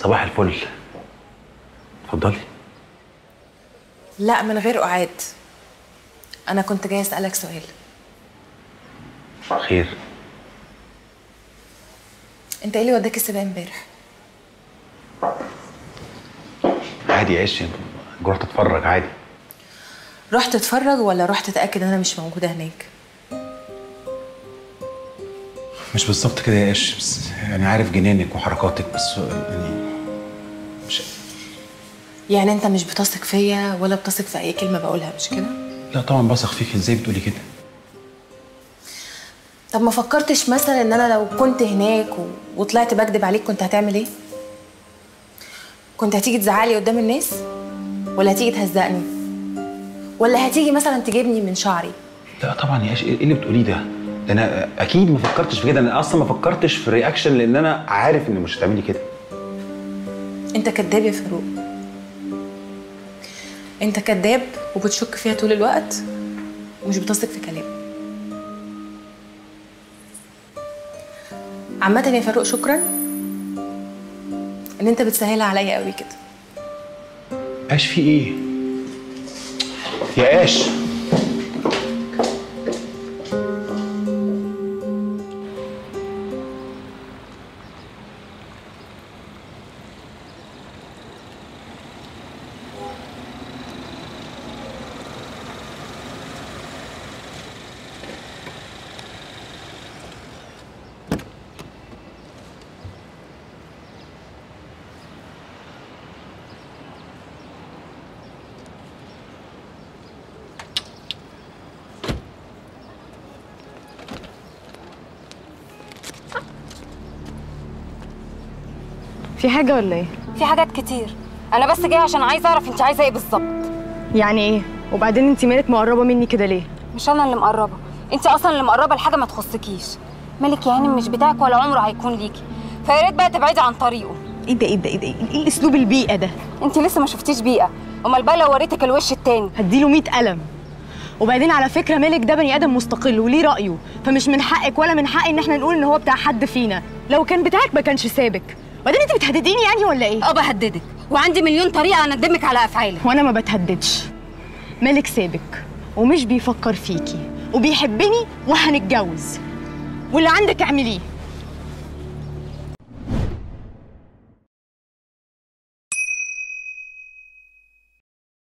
صباح الفل اتفضلي لا من غير أعاد أنا كنت جاي أسألك سؤال خير أنت إيه اللي وداك السباق امبارح؟ عادي عيش رحت اتفرج عادي رحت تتفرج ولا رحت تتأكد إن أنا مش موجودة هناك؟ مش بالظبط كده يا ايش بس يعني عارف جنانك وحركاتك بس يعني مش يعني أنت مش بتثق فيا ولا بتثق في أي كلمة بقولها مش كده؟ لا طبعا بثق فيك ازاي بتقولي كده طب ما فكرتش مثلا إن أنا لو كنت هناك و... وطلعت بكدب عليك كنت هتعمل إيه؟ كنت هتيجي تزعلي قدام الناس؟ ولا هتيجي تهزقني؟ ولا هتيجي مثلا تجيبني من شعري؟ لا طبعا يا ايش ايه اللي بتقوليه ده ده انا اكيد ما فكرتش في كده انا اصلا ما فكرتش في الرياكشن لان انا عارف ان مش هتعملي كده انت كذاب يا فاروق انت كذاب وبتشك فيها طول الوقت ومش بتثق في كلامي عامة يا فاروق شكرا ان انت بتسهلها عليا قوي كده ايش في ايه يا ايش في حاجة ولا ايه؟ في حاجات كتير انا بس جايه عشان عايزه اعرف انت عايزه ايه بالظبط يعني ايه؟ وبعدين انت مالك مقربة مني كده ليه؟ مش انا اللي مقربه انت اصلا اللي مقربه لحاجه ما تخصكيش مالك يا هانم مش بتاعك ولا عمره هيكون ليكي فيا ريت بقى تبعدي عن طريقه ايه ده ايه ده ايه ده ايه الاسلوب البيئة ده؟ انت لسه ما شفتيش بيئه امال بقى لو وريتك الوش التاني هديله 100 قلم وبعدين على فكرة مالك ده بني آدم مستقل وليه رأيه فمش من حقك ولا من حقي إن احنا نقول إن هو بتاع حد فينا لو كان بتاعك ما كانش سابك وبعدين أنت بتهدديني يعني ولا إيه؟ اه بهددك وعندي مليون طريقه اندمك على افعالك وأنا ما بتهددش مالك سابك ومش بيفكر فيكي وبيحبني وهنتجوز واللي عندك اعمليه